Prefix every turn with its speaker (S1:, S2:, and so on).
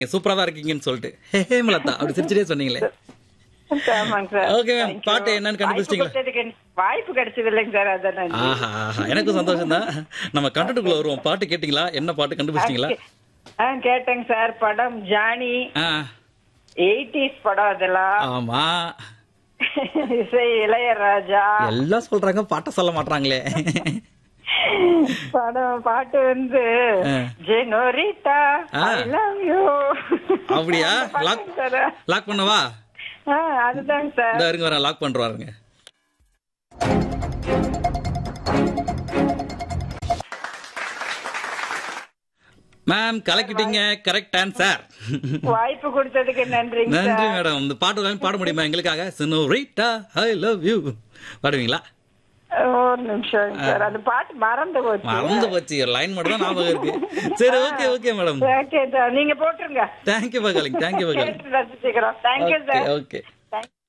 S1: சூப்பரா தான் இருக்கீங்கன்னு சொல்லிட்டு ஹே ஹேமலதா அப்படி சிரிச்சிட்டே சொன்னீங்களே
S2: ஆமாங்க sir
S1: Okay, ma'am.
S2: Thank you.
S1: பாட்டு என்னன்னு கண்டுபிடிச்சிட்டீங்களா?
S2: வாய்ப்பு கொடுத்ததுக்கு- வாய்ப்பு கிடைச்சது இல்லைங்க சார் அதான் நன்றி.
S1: ஆஹா ஆஹா எனக்கும் சந்தோஷம் தான் நம்ம கண்டென்ட்டுக்குள்ள வருவோம் பாட்டு கேட்டிங்களா என்ன பாட்டு கண்டுபிடிச்சிட்டீங்களா
S2: ஆ கேட்டேங்க சார் படம் ஜானி
S1: ஆ
S2: எயிட்டிஸ் படம் அதெல்லாம்
S1: ஆமா
S2: இசை இளையராஜா
S1: எல்லாம் சொல்றாங்க பாட்ட சொல்ல மாட்டாங்களே
S2: படம் பாட்டு வந்து
S1: ஆ.
S2: ஜெனோரிட்டா
S1: ஆ.
S2: ஐ லவ் யூ
S1: அப்படியா? Lock- லாக் பண்ணவா
S2: அதுதாங்க சார்
S1: இந்த இருங்க வரேன் லாக் பண்றாருங்க மேம் கலக்கிட்டீங்க கரெக்ட் ஆன்சர்
S2: வாய்ப்பு கொடுத்ததுக்கு நன்றிங்க
S1: நன்றி
S2: சார்
S1: மேடம் இந்த பாட்டு எல்லாமே பாட முடியுமா எங்களுக்காக சினோரிட்டா ஐ லவ் யூ பாடுவீங்களா
S2: ஒரு நிமிஷம் சார் அந்த பாட்டு மறந்து போச்சு
S1: மறந்து போச்சு லைன் மட்டும் தான் ஞாபகம் இருக்கு சரி okay okay madam
S2: okay sir நீங்க போட்டுருங்க
S1: தேங்க்யூ பகாலிங் தேங்க்யூ பகாலிங்
S2: கேட்டு ரசிச்சுக்கிறோம் தேங்க்யூ
S1: ஓகே
S2: சார்
S1: ஓகே